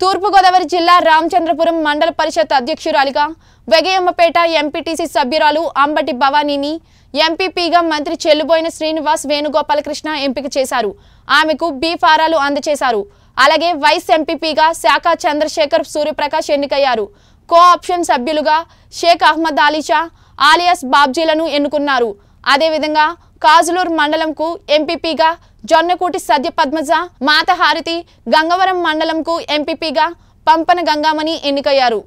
తూర్పుగోదావరి జిల్లా రామచంద్రపురం మండల పరిషత్ అధ్యక్షురాలిగా వెగయమ్మపేట ఎంపీటీసీ సభ్యురాలు అంబటి భవానీని ఎంపీపీగా మంత్రి చెల్లుబోయిన శ్రీనివాస్ వేణుగోపాలకృష్ణ ఎంపిక చేశారు ఆమెకు బి ఫారాలు అందజేశారు అలాగే వైస్ ఎంపీపీగా శాఖ చంద్రశేఖర్ సూర్యప్రకాష్ ఎన్నికయ్యారు కో ఆప్షన్ సభ్యులుగా షేక్ అహ్మద్ అలీషా ఆలియాస్ బాబ్జీలను ఎన్నుకున్నారు అదేవిధంగా కాజులూరు మండలంకు ఎంపీపీగా జొన్నకూటి సత్య పద్మజ మాతహారతి గంగవరం మండలంకు ఎంపీపీగా పంపన గంగామణి ఎన్నికయ్యారు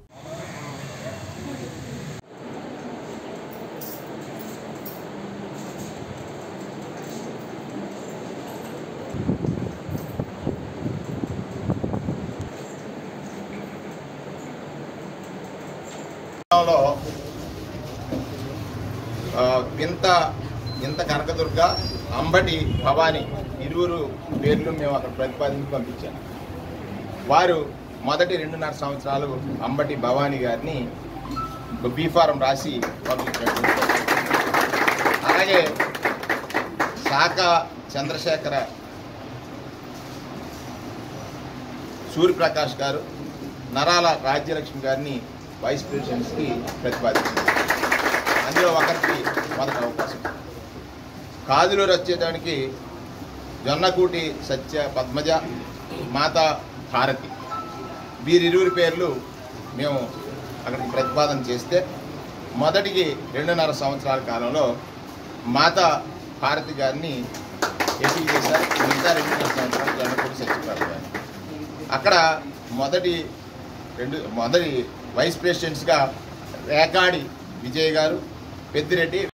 లో ఆ, వింత ఇంత కనకదుర్గ అంబటి భవాని ఇరువురు పేర్లు మేము అక్కడ ప్రతిపాదించి పంపించాము వారు మొదటి రెండున్నర సంవత్సరాలు అంబటి భవాని గారిని బీ ఫారం రాసి పంపించారు అలాగే శాఖ చంద్రశేఖర సూర్యప్రకాష్ గారు నరాల రాజ్యలక్ష్మి గారిని వైస్ ప్రెసిడెంట్స్కి ప్రతిపాదించారు అందులో ఒకరికి మొదటి అవకాశం కాదులూరు వచ్చేటానికి జొన్నకూటి సత్య పద్మజ మాత భారతి వీరిరువురి పేర్లు మేము అక్కడికి ప్రతిపాదన చేస్తే మొదటికి రెండున్నర సంవత్సరాల కాలంలో మాత భారతి గారిని ఎంపిక చేశారు మిగతా రెండున్నర సంవత్సరాలు జొన్నకూటి సత్యప్రభ గారిని అక్కడ మొదటి రెండు మొదటి వైస్ ప్రెసిడెంట్స్గా రేకాడి విజయ్ గారు పెద్దిరెడ్డి